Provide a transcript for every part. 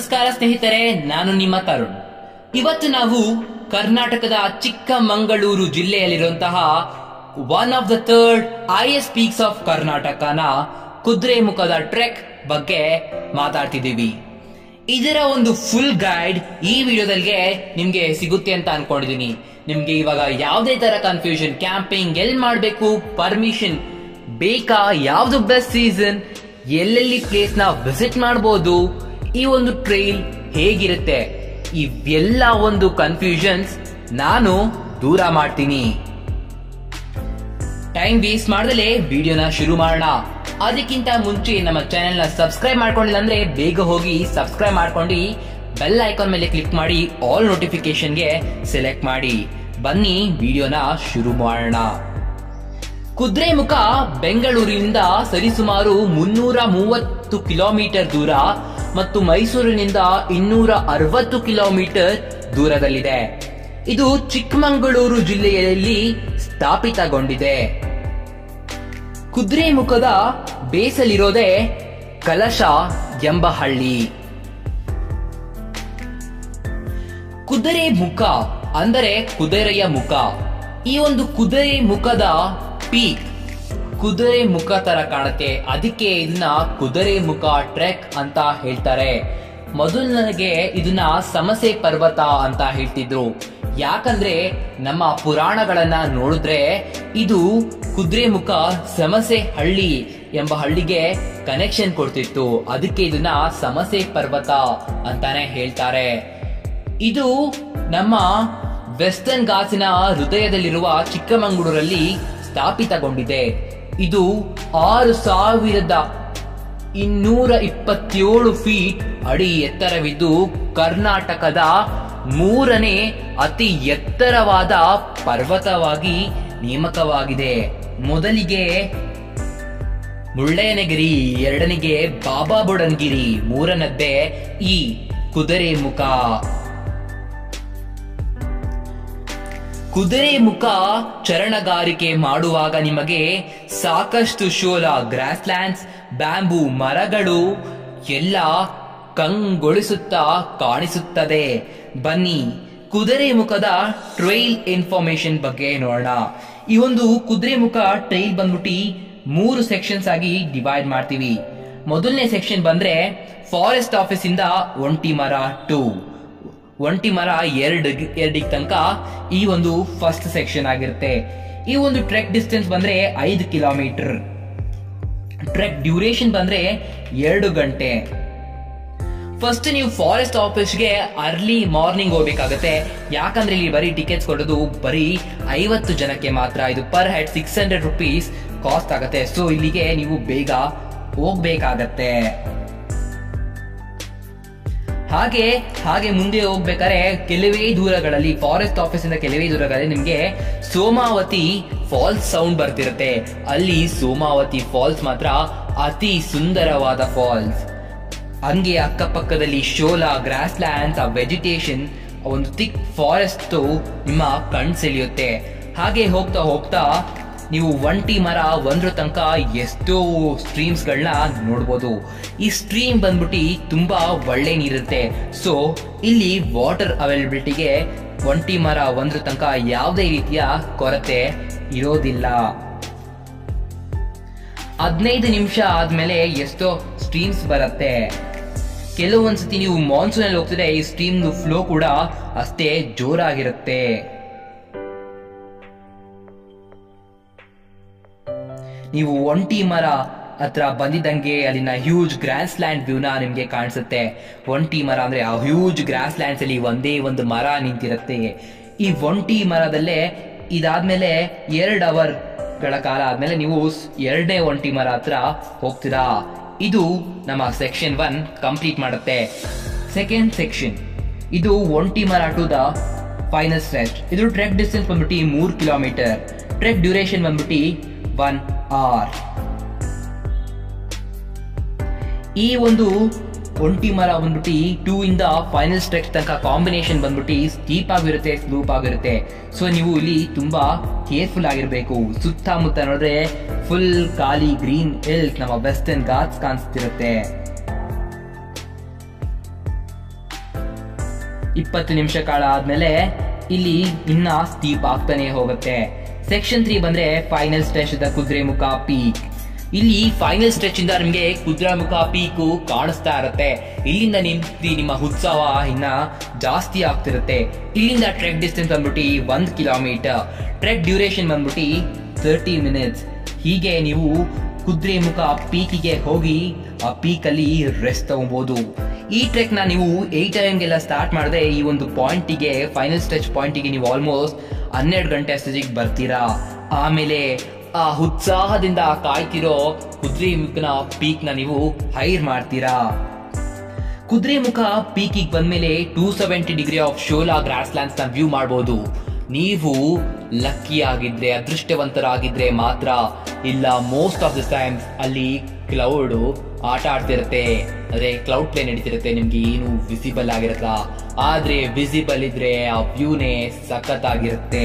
ನಮಸ್ಕಾರ ಸ್ನೇಹಿತರೆ ನಾನು ನಿಮ್ಮ ತರುಣ್ ಇವತ್ತು ನಾವು ಕರ್ನಾಟಕದ ಚಿಕ್ಕಮಂಗಳೂರು ಜಿಲ್ಲೆಯಲ್ಲಿರುವಂತಹ one of the third highest peaks of ಕರ್ನಾಟಕನ ಕುದುರೆಮುಖದ ಟ್ರೆಕ್ ಬಗ್ಗೆ ಮಾತಾಡ್ತಿದ್ದೀವಿ ಇದರ ಒಂದು ಫುಲ್ ಗೈಡ್ ಈ ವಿಡಿಯೋದಲ್ಲಿಗೆ ನಿಮ್ಗೆ ಸಿಗುತ್ತೆ ಅಂತ ಅನ್ಕೊಂಡಿದೀನಿ ನಿಮ್ಗೆ ಇವಾಗ ಯಾವುದೇ ತರ ಕನ್ಫ್ಯೂಷನ್ ಕ್ಯಾಂಪಿಂಗ್ ಎಲ್ ಮಾಡ್ಬೇಕು ಪರ್ಮಿಷನ್ ಬೇಕಾ ಯಾವ್ದು ಬೆಸ್ಟ್ ಸೀಸನ್ ಎಲ್ಲೆಲ್ಲಿ ಪ್ಲೇಸ್ ನ ವಿಸಿಟ್ ಮಾಡಬಹುದು ಈ ಒಂದು ಟ್ರೈಲ್ ಹೇಗಿರುತ್ತೆ ಇವೆಲ್ಲ ಒಂದು ಕನ್ಫ್ಯೂಷನ್ಸ್ ನಾನು ದೂರ ಮಾಡ್ತೀನಿ ಟೈಮ್ ವೇಸ್ಟ್ ಮಾಡ್ದಲೇ ವಿಡಿಯೋನ ಶುರು ಮಾಡೋಣ ಅದಕ್ಕಿಂತ ಮುಂಚೆ ನಮ್ಮ ಚಾನೆಲ್ ನ ಸಬ್ಸ್ಕ್ರೈಬ್ ಮಾಡ್ಕೊಂಡಿಲ್ಲ ಅಂದ್ರೆ ಬೇಗ ಹೋಗಿ ಸಬ್ಸ್ಕ್ರೈಬ್ ಮಾಡ್ಕೊಂಡು ಬೆಲ್ ಐಕಾನ್ ಮೇಲೆ ಕ್ಲಿಕ್ ಮಾಡಿ ಆಲ್ ನೋಟಿಫಿಕೇಶನ್ಗೆ ಸೆಲೆಕ್ಟ್ ಮಾಡಿ ಬನ್ನಿ ವಿಡಿಯೋನ ಶುರು ಮಾಡೋಣ ಕುದ್ರೆಮುಖ ಬೆಂಗಳೂರಿನಿಂದ ಸರಿಸುಮಾರು ಮುನ್ನೂರ ಮೂವತ್ತು ಕಿಲೋಮೀಟರ್ ದೂರ ಮತ್ತು ಮೈಸೂರಿನಿಂದ ಇನ್ನೂರ ಅರವತ್ತು ಕಿಲೋಮೀಟರ್ ದೂರದಲ್ಲಿದೆ ಇದು ಚಿಕ್ಕಮಗಳೂರು ಜಿಲ್ಲೆಯಲ್ಲಿ ಸ್ಥಾಪಿತಗೊಂಡಿದೆ ಕುದ್ರೆಮುಖದ ಬೇಸಲಿರೋದೇ ಕಲಶ ಎಂಬ ಹಳ್ಳಿ ಕುದುರೆ ಮುಖ ಅಂದರೆ ಕುದುರೆಯ ಮುಖ ಈ ಒಂದು ಕುದುರೆ ಮುಖದ ಪೀಕ್ ಕುದುರೆ ಮುಖ ತರ ಕಾಣುತ್ತೆ ಅದಕ್ಕೆ ಇದನ್ನ ಕುದುರೆ ಮುಖ ಟ್ರೆಕ್ ಅಂತ ಹೇಳ್ತಾರೆ ಮೊದಲು ನನಗೆ ಇದನ್ನ ಸಮಸೆ ಪರ್ವತ ಅಂತ ಹೇಳ್ತಿದ್ರು ಯಾಕಂದ್ರೆ ನಮ್ಮ ಪುರಾಣಗಳನ್ನ ನೋಡಿದ್ರೆ ಇದು ಕುದುರೆ ಮುಖ ಸಮಸೆ ಹಳ್ಳಿ ಎಂಬ ಹಳ್ಳಿಗೆ ಕನೆಕ್ಷನ್ ಕೊಡ್ತಿತ್ತು ಅದಕ್ಕೆ ಇದನ್ನ ಸಮಸೆ ಪರ್ವತ ಅಂತಾನೆ ಹೇಳ್ತಾರೆ ಇದು ನಮ್ಮ ವೆಸ್ಟರ್ನ್ ಘಾಟ್ಸಿನ ಹೃದಯದಲ್ಲಿರುವ ಚಿಕ್ಕಮಗಳೂರಲ್ಲಿ ಸ್ಥಾಪಿತಗೊಂಡಿದೆ ಇದು ಆರು ಸಾವಿರದ ಇನ್ನೂರ ಇಪ್ಪತ್ತೇಳು ಫೀಟ್ ಅಡಿ ಎತ್ತರವಿದ್ದು ಕರ್ನಾಟಕದ ಮೂರನೇ ಅತಿ ಎತ್ತರವಾದ ಪರ್ವತವಾಗಿ ನೇಮಕವಾಗಿದೆ ಮೊದಲಿಗೆ ಮುಳ್ಳಯ್ಯನಗಿರಿ ಎರಡನಿಗೆ ಬಾಬಾ ಬುಡನ್ಗಿರಿ ಮೂರನದ್ದೇ ಈ ಕುದುರೆ ಮುಖ ಕುದುರೆ ಮುಖ ಚರಣಗಾರಿಕೆ ಮಾಡುವಾಗ ನಿಮಗೆ ಸಾಕಷ್ಟು ಶೋಲ ಗ್ರಾಸ್ಲ್ಯಾಂಡ್ಸ್ ಬ್ಯಾಂಬೂ ಮರಗಳು ಎಲ್ಲ ಕಂಗೊಳಿಸುತ್ತಾ ಕಾಣಿಸುತ್ತದೆ ಬನ್ನಿ ಕುದುರೆ ಮುಖದ ಟ್ರೈಲ್ ಇನ್ಫಾರ್ಮೇಶನ್ ಬಗ್ಗೆ ನೋಡೋಣ ಈ ಒಂದು ಕುದುರೆ ಮುಖ ಟ್ರೈಲ್ ಬಂದ್ಬಿಟ್ಟು ಮೂರು ಸೆಕ್ಷನ್ಸ್ ಆಗಿ ಡಿವೈಡ್ ಮಾಡ್ತೀವಿ ಮೊದಲನೇ ಸೆಕ್ಷನ್ ಬಂದ್ರೆ ಫಾರೆಸ್ಟ್ ಆಫೀಸ್ ಇಂದ ಒಂಟಿ ಮರ ಟೂ ಒಂಟಿ ಮರ ಎರಡು ಎರಡಿಗೆ ತನಕ ಈ ಒಂದು ಫಸ್ಟ್ ಸೆಕ್ಷನ್ ಆಗಿರುತ್ತೆ ಈ ಒಂದು ಟ್ರೆಕ್ ಡಿಸ್ಟೆನ್ಸ್ ಬಂದ್ರೆ ಐದು ಕಿಲೋಮೀಟರ್ ಟ್ರೆಕ್ ಡ್ಯೂರೇಷನ್ ಬಂದ್ರೆ ಎರಡು ಗಂಟೆ ಫಸ್ಟ್ ನೀವು ಫಾರೆಸ್ಟ್ ಆಫೀಸ್ಗೆ ಅರ್ಲಿ ಮಾರ್ನಿಂಗ್ ಹೋಗ್ಬೇಕಾಗತ್ತೆ ಯಾಕಂದ್ರೆ ಇಲ್ಲಿ ಬರೀ ಟಿಕೆಟ್ಸ್ ಕೊಡೋದು ಬರೀ ಐವತ್ತು ಜನಕ್ಕೆ ಮಾತ್ರ ಇದು per head six hundred rupees cost ಆಗುತ್ತೆ ಸೊ ಇಲ್ಲಿಗೆ ನೀವು ಬೇಗ ಹೋಗ್ಬೇಕಾಗತ್ತೆ ಹಾಗೆ ಹಾಗೆ ಮುಂದೆ ಹೋಗ್ಬೇಕಾದ್ರೆ ಕೆಲವೇ ದೂರಗಳಲ್ಲಿ ಫಾರೆಸ್ಟ್ ಆಫೀಸ್ ಇಂದ ಕೆಲವೇ ದೂರಗಳಲ್ಲಿ ನಿಮ್ಗೆ ಸೋಮಾವತಿ ಫಾಲ್ಸ್ ಸೌಂಡ್ ಬರ್ತಿರುತ್ತೆ ಅಲ್ಲಿ ಸೋಮಾವತಿ ಫಾಲ್ಸ್ ಮಾತ್ರ ಅತಿ ಸುಂದರವಾದ ಫಾಲ್ಸ್ ಹಂಗೆ ಅಕ್ಕಪಕ್ಕದಲ್ಲಿ ಶೋಲಾ ಗ್ರಾಸ್ ಲ್ಯಾಂಡ್ಸ್ ಆ ವೆಜಿಟೇಷನ್ ಒಂದು ಥಿಕ್ ಫಾರೆಸ್ಟ್ ನಿಮ್ಮ ಕಣ್ ಸೆಳೆಯುತ್ತೆ ಹಾಗೆ ಹೋಗ್ತಾ ಹೋಗ್ತಾ ನೀವು ಒಂಟಿ ಮರ ಒಂದ್ರ ತನಕ ಎಷ್ಟೋ ಸ್ಟ್ರೀಮ್ಸ್ ಗಳನ್ನ ನೋಡ್ಬೋದು ಈ ಸ್ಟ್ರೀಮ್ ಬಂದ್ಬಿಟ್ಟು ತುಂಬಾ ಒಳ್ಳೆ ನೀರಿರುತ್ತೆ ಸೊ ಇಲ್ಲಿ ವಾಟರ್ ಅವೈಲಬಿಲಿಟಿಗೆ ಒಂಟಿ ಮರ ಒಂದ್ರ ತನಕ ಯಾವುದೇ ರೀತಿಯ ಕೊರತೆ ಇರೋದಿಲ್ಲ ಹದಿನೈದು ನಿಮಿಷ ಆದ್ಮೇಲೆ ಎಷ್ಟೋ ಸ್ಟ್ರೀಮ್ಸ್ ಬರುತ್ತೆ ಕೆಲವೊಂದ್ಸತಿ ನೀವು ಮಾನ್ಸೂನ್ ಅಲ್ಲಿ ಹೋಗ್ತಿದ್ರೆ ಈ ಸ್ಟ್ರೀಮ್ ಫ್ಲೋ ಕೂಡ ಅಷ್ಟೇ ಜೋರಾಗಿರುತ್ತೆ ನೀವು ಒಂಟಿ ಮರ ಹತ್ರ ಬಂದಿದ್ದಂಗೆ ಅಲ್ಲಿನ ಹ್ಯೂಜ್ ಗ್ರಾಸ್ ಲ್ಯಾಂಡ್ ವ್ಯೂನ ನಿಮ್ಗೆ ಕಾಣಿಸುತ್ತೆ ಒಂಟಿ ಮರ ಅಂದ್ರೆ ಆ ಹ್ಯೂಜ್ ಗ್ರಾಸ್ ಲ್ಯಾಂಡ್ಸ್ ಅಲ್ಲಿ ಒಂದೇ ಒಂದು ಮರ ನಿಂತಿರುತ್ತೆ ಈ ಒಂಟಿ ಮರದಲ್ಲೇ ಇದಾದ್ಮೇಲೆ ಎರಡ್ ಅವರ್ ಗಳ ಕಾಲ ಆದ್ಮೇಲೆ ನೀವು ಎರಡನೇ ಒಂಟಿ ಮರ ಹತ್ರ ಹೋಗ್ತೀರಾ ಇದು ನಮ್ಮ ಸೆಕ್ಷನ್ ಒನ್ ಕಂಪ್ಲೀಟ್ ಮಾಡುತ್ತೆ ಸೆಕೆಂಡ್ ಸೆಕ್ಷನ್ ಇದು ಒಂಟಿ ಮರ ಟು ದ ಫೈನಲ್ ಸ್ಟ್ರೆಸ್ಟ್ ಇದು ಟ್ರೆಕ್ ಡಿಸ್ಟೆನ್ಸ್ ಬಂದ್ಬಿಟ್ಟು ಮೂರ್ ಕಿಲೋಮೀಟರ್ ಟ್ರೆಕ್ ಡ್ಯೂರೇಷನ್ ಬಂದ್ಬಿಟ್ಟು ಒನ್ ಆರ್ ಈ ಒಂದು ಒಂಟಿ ಮರ ಬಂದ್ಬಿಟ್ಟು ಟೂ ಇಂದ ಫೈನಲ್ ಸ್ಟ್ರೆಚ್ ತನಕ ಕಾಂಬಿನೇಷನ್ ಬಂದ್ಬಿಟ್ಟು ಸ್ಟೀಪ್ ಆಗಿರುತ್ತೆ ಸ್ಲೂಪ್ ಆಗಿರುತ್ತೆ ಸೊ ನೀವು ಇಲ್ಲಿ ತುಂಬಾ ಕೇರ್ಫುಲ್ ಆಗಿರ್ಬೇಕು ಸುತ್ತಮುತ್ತ ನೋಡಿದ್ರೆ ಫುಲ್ ಖಾಲಿ ಗ್ರೀನ್ ಹಿಲ್ಸ್ ನಮ್ಮ ವೆಸ್ಟರ್ನ್ ಘಾಟ್ಸ್ ಕಾಣಿಸ್ತಿರುತ್ತೆ ಇಪ್ಪತ್ತು ನಿಮಿಷ ಕಾಲ ಆದ್ಮೇಲೆ ಇಲ್ಲಿ ಇನ್ನ ಸ್ಟೀಪ್ ಆಗ್ತಾನೆ ಹೋಗುತ್ತೆ ಸೆಕ್ಷನ್ ತ್ರೀ ಬಂದ್ರೆ final stage the Kudremukh peak ಇಲ್ಲಿ ಫೈನಲ್ ಸ್ಟ್ರೆಚ್ ಇಂದ ನಿಮಗೆ ಕುದುರೆಮುಖ ಪೀಕು ಕಾಣಿಸ್ತಾ ಇರುತ್ತೆ ಇಲ್ಲಿಂದ ನಿಂತಿ ನಿಮ್ಮ ಉತ್ಸವ ಇನ್ನ ಜಾಸ್ತಿ ಆಗ್ತಿರುತ್ತೆ ಇಲ್ಲಿಂದ ಟ್ರೆಕ್ ಡಿಸ್ಟೆನ್ಸ್ ಬಂದ್ಬಿಟ್ಟು ಒಂದ್ ಕಿಲೋಮೀಟರ್ ಟ್ರೆಕ್ ಡ್ಯೂರೇಷನ್ ಬಂದ್ಬಿಟ್ಟು ತರ್ಟಿ ಮಿನಿಟ್ಸ್ ಹೀಗೆ ನೀವು ಕುದುರೆಮುಖ ಪೀಕಿಗೆ ಹೋಗಿ ಆ ಪೀಕಲ್ಲಿ ರೆಸ್ಟ್ ತಗೊಬಹುದು ಈ ಟ್ರೆಕ್ ನ ನೀವು ಏಟ್ ಗೆಲ್ಲ ಸ್ಟಾರ್ಟ್ ಮಾಡಿದ್ರೆ ಈ ಒಂದು ಪಾಯಿಂಟಿಗೆ ಫೈನಲ್ ಸ್ಟೆಚ್ ಪಾಯಿಂಟಿಗೆ ನೀವು ಆಲ್ಮೋಸ್ಟ್ ಹನ್ನೆರಡು ಗಂಟೆ ಅಷ್ಟೊತ್ತಿಗೆ ಬರ್ತೀರಾ ಆಮೇಲೆ ಆ ಉತ್ಸಾಹದಿಂದ ಕಾಯ್ತಿರೋ ಕುದುರೆ ಮುಖನ ಪೀಕ್ ನ ನೀವು ಹೈರ್ ಮಾಡ್ತೀರಾ ಕುದುರೆ ಮುಖ ಪೀಕಿಗೆ ಬಂದ್ಮೇಲೆ two seventy degree of shola grasslands ನ ವ್ಯೂ ಮಾಡಬಹುದು ನೀವು ಲಕ್ಕಿ ಆಗಿದ್ರೆ ಅದೃಷ್ಟವಂತರಾಗಿದ್ರೆ ಮಾತ್ರ ಇಲ್ಲ ಮೋಸ್ಟ್ ಆಫ್ ದ ಟೈಮ್ಸ್ ಅಲ್ಲಿ ಕ್ಲೌಡ್ ಆಟ ಆಡ್ತಿರುತ್ತೆ ಅಂದ್ರೆ ಕ್ಲೌಡ್ ಪ್ಲೇ ನಡೀತಿರುತ್ತೆ ನಿಮ್ಗೆ ಏನು ವಿಸಿಬಲ್ ಆಗಿರಲ್ಲ ಆದ್ರೆ ವಿಸಿಬಲ್ ಇದ್ರೆ ಆ ವ್ಯೂನೇ ಸಖತ್ತಾಗಿರುತ್ತೆ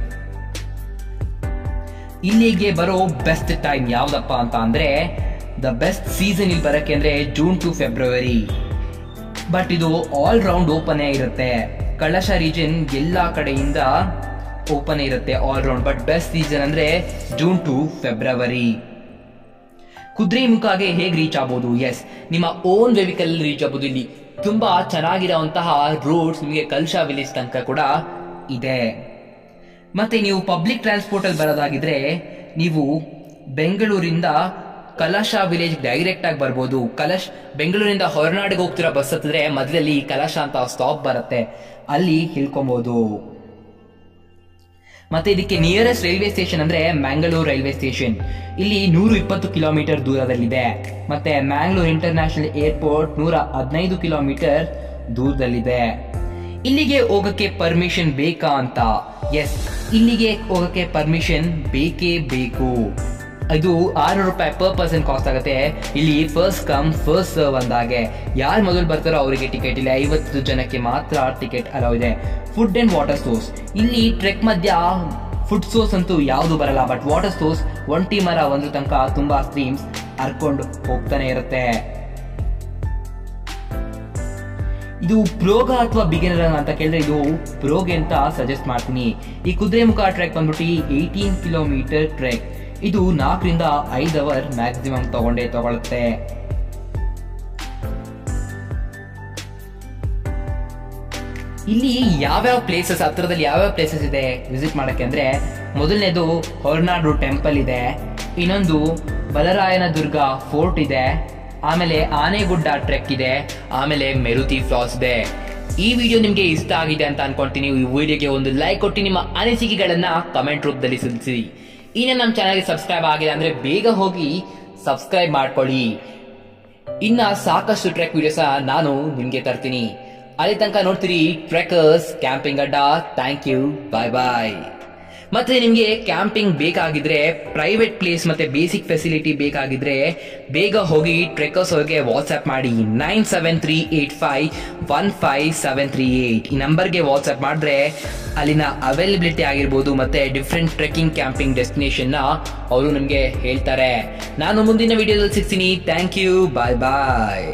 ಇಲ್ಲಿಗೆ ಬರೋ ಬೆಸ್ಟ್ ಟೈಮ್ ಯಾವ್ದಪ್ಪ ಅಂತ ಅಂದ್ರೆ ದ ಬೆಸ್ಟ್ ಸೀಸನ್ ಇಲ್ಲಿ ಬರಕ್ಕೆ ಅಂದ್ರೆ ಜೂನ್ ಟು ಫೆಬ್ರವರಿ ಬಟ್ ಇದು ಆಲ್ ರೌಂಡ್ ಓಪನ್ ಇರುತ್ತೆ ಕಳಶ ರೀಜನ್ ಎಲ್ಲಾ ಕಡೆಯಿಂದ ಓಪನ್ ಇರುತ್ತೆ all round but best season ಅಂದ್ರೆ ಜೂನ್ ಟು ಫೆಬ್ರವರಿ ಕುದುರೆ ಮುಖಾಗೆ ಹೇಗೆ ರೀಚ್ ಆಗ್ಬೋದು ಎಸ್ ನಿಮ್ಮ ಓನ್ ವೆಹಿಕಲ್ ರೀಚ್ ಆಗ್ಬೋದು ಇಲ್ಲಿ ತುಂಬಾ ಚೆನ್ನಾಗಿರುವಂತಹ ರೋಡ್ಸ್ ನಿಮಗೆ ಕಲ್ಶಾ ವಿಲೇಜ್ ತನಕ ಕೂಡ ಇದೆ ಮತ್ತೆ ನೀವು ಪಬ್ಲಿಕ್ ಟ್ರಾನ್ಸ್ಪೋರ್ಟ್ ಅಲ್ಲಿ ಬರೋದಾಗಿದ್ರೆ ನೀವು ಬೆಂಗಳೂರಿಂದ ಕಲಶ ವಿಲೇಜ್ ಡೈರೆಕ್ಟ್ ಆಗಿ ಬರ್ಬೋದು ಕಲಶ್ ಬೆಂಗಳೂರಿಂದ ಹೊರನಾಡಿಗೆ ಹೋಗ್ತಿರೋ ಬಸ್ ಹತ್ತಿದ್ರೆ ಮೊದಲಲ್ಲಿ ಕಲಶ ಅಂತ ಸ್ಟಾಪ್ ಬರುತ್ತೆ ಅಲ್ಲಿ ಇಳ್ಕೊಬಹುದು ಮತ್ತೆ ಇದಕ್ಕೆ ನಿಯರೆಸ್ಟ್ ರೈಲ್ವೆ ಸ್ಟೇಷನ್ ಅಂದ್ರೆ ಮ್ಯಾಂಗಳೂರು ರೈಲ್ವೆ ಸ್ಟೇಷನ್ ಇಲ್ಲಿ ನೂರು ಇಪ್ಪತ್ತು ಕಿಲೋಮೀಟರ್ ದೂರದಲ್ಲಿದೆ ಮತ್ತೆ ಮ್ಯಾಂಗ್ಳೂರ್ ಇಂಟರ್ನ್ಯಾಷನಲ್ ಏರ್ಪೋರ್ಟ್ ನೂರ ಹದಿನೈದು ಕಿಲೋಮೀಟರ್ ದೂರದಲ್ಲಿದೆ ಇಲ್ಲಿಗೆ ಹೋಗಕ್ಕೆ ಪರ್ಮಿಷನ್ ಬೇಕಾ ಅಂತ ಎಸ್ ಇಲ್ಲಿಗೆ ಹೋಗಕ್ಕೆ ಪರ್ಮಿಷನ್ ಬೇಕೇ ಬೇಕು ಇದು ಆರು ರೂಪಾಯಿ ಪರ್ ಪರ್ಸನ್ ಕಾಸ್ಟ್ ಆಗುತ್ತೆ ಇಲ್ಲಿ ಫಸ್ಟ್ ಕಮ್ ಫಸ್ಟ್ ಸರ್ವ್ ಅಂದಾಗೆ ಯಾರು ಮೊದಲು ಬರ್ತಾರೋ ಅವರಿಗೆ ಟಿಕೆಟ್ ಇಲ್ಲ ಐವತ್ತು ಜನಕ್ಕೆ ಮಾತ್ರ ಟಿಕೆಟ್ ಅಲೋ ಇದೆ ಫುಡ್ ಅಂಡ್ ವಾಟರ್ ಸೋರ್ಸ್ ಇಲ್ಲಿ ಟ್ರೆಕ್ ಮಧ್ಯ ಫುಡ್ ಸೋರ್ಸ್ ಅಂತೂ ಯಾವುದು ಬರಲ್ಲ ಬಟ್ ವಾಟರ್ ಸೋರ್ಸ್ ಒಂಟಿ ಮರ ಒಂದು ತನಕ ತುಂಬಾ ಸ್ಟ್ರೀಮ್ಸ್ ಹರ್ಕೊಂಡು ಹೋಗ್ತಾನೆ ಇರುತ್ತೆ ಇದು ಪ್ರೋಗ ಅಥವಾ ಬಿಗಿನರ್ ಅಂತ ಕೇಳಿದ್ರೆ ಇದು ಪ್ರೋಗೆ ಅಂತ ಸಜೆಸ್ಟ್ ಮಾಡ್ತೀನಿ ಈ ಕುದುರೆಮುಖ ಟ್ರೆಕ್ ಬಂದ್ಬಿಟ್ಟು ಏಯ್ಟೀನ್ ಕಿಲೋಮೀಟರ್ ಟ್ರೆಕ್ ಇದು ನಾಲ್ಕರಿಂದ ಐದು ಅವರ್ ಮ್ಯಾಕ್ಸಿಮಮ್ ತಗೊಂಡೇ ತಗೊಳುತ್ತೆ ಇಲ್ಲಿ ಯಾವ್ಯಾವ ಪ್ಲೇಸಸ್ ಹತ್ರದಲ್ಲಿ ಯಾವ್ಯಾವ ಪ್ಲೇಸಸ್ ಇದೆ ವಿಸಿಟ್ ಮಾಡಕ್ಕೆ ಅಂದ್ರೆ ಮೊದಲನೇದು ಹೊರನಾಡು ಟೆಂಪಲ್ ಇದೆ ಇನ್ನೊಂದು ಬಲರಾಯನ ದುರ್ಗ ಫೋರ್ಟ್ ಇದೆ ಆಮೇಲೆ ಆನೆಗುಡ್ಡ ಟ್ರೆಕ್ ಇದೆ ಆಮೇಲೆ ಮೆರುತಿ ಫ್ಲಾಸ್ ಇದೆ ಈ ವಿಡಿಯೋ ನಿಮ್ಗೆ ಇಷ್ಟ ಆಗಿದೆ ಅಂತ ಅನ್ಕೊಂತೀನಿ ಈ ವಿಡಿಯೋಗೆ ಒಂದು ಲೈಕ್ ಕೊಟ್ಟು ನಿಮ್ಮ ಅನಿಸಿಕೆಗಳನ್ನ ಕಮೆಂಟ್ ರೂಪದಲ್ಲಿ ತಿಳಿಸಿ ಇನ್ನು ನಮ್ಮ ಚಾನಲ್ಗೆ ಸಬ್ಸ್ಕ್ರೈಬ್ ಆಗಿದೆ ಅಂದ್ರೆ ಬೇಗ ಹೋಗಿ ಸಬ್ಸ್ಕ್ರೈಬ್ ಮಾಡ್ಕೊಳ್ಳಿ ಇನ್ನ ಸಾಕಷ್ಟು ಟ್ರೆಕ್ ವಿಡಿಯೋಸ ನಾನು ನಿಮ್ಗೆ ತರ್ತೀನಿ ಅಲ್ಲಿ ತನಕ ನೋಡ್ತೀರಿ ಟ್ರೆಕರ್ಸ್ ಕ್ಯಾಂಪಿಂಗ್ ಅಡ್ಡ ಥ್ಯಾಂಕ್ ಯು ಬಾಯ್ ಬಾಯ್ ಮತ್ತೆ ನಿಮ್ಗೆ ಕ್ಯಾಂಪಿಂಗ್ ಬೇಕಾಗಿದ್ರೆ ಪ್ರೈವೇಟ್ ಪ್ಲೇಸ್ ಮತ್ತೆ ಬೇಸಿಕ್ ಫೆಸಿಲಿಟಿ ಬೇಕಾಗಿದ್ರೆ ಬೇಗ ಹೋಗಿ ಟ್ರೆಕರ್ಸ್ ಅವ್ರಿಗೆ ವಾಟ್ಸ್ಆಪ್ ಮಾಡಿ nine seven three eight five one five seven three eight ಈ ನಂಬರ್ಗೆ ವಾಟ್ಸ್ಆಪ್ ಮಾಡಿದ್ರೆ ಅಲ್ಲಿನ ಅವೈಲಬಿಲಿಟಿ ಆಗಿರ್ಬೋದು ಮತ್ತೆ ಡಿಫ್ರೆಂಟ್ ಟ್ರೆಕ್ಕಿಂಗ್ ಕ್ಯಾಂಪಿಂಗ್ ಡೆಸ್ಟಿನೇಷನ್ ನ ಅವರು ನಿಮ್ಗೆ ಹೇಳ್ತಾರೆ ನಾನು ಮುಂದಿನ ವಿಡಿಯೋದಲ್ಲಿ ಸಿಗ್ತೀನಿ thank you bye bye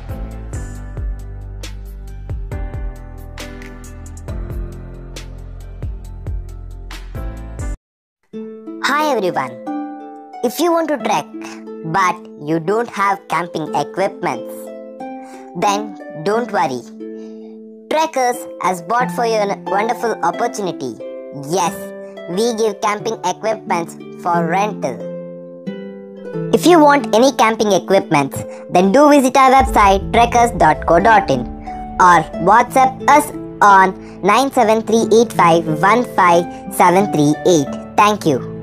Hi everyone. If you want to trek but you don't have camping equipments, then don't worry. Trekkers has bought for you a wonderful opportunity. Yes, we give camping equipments for rental. If you want any camping equipments, then do visit our website trekkers.co.in or WhatsApp us on 97385 Thank you.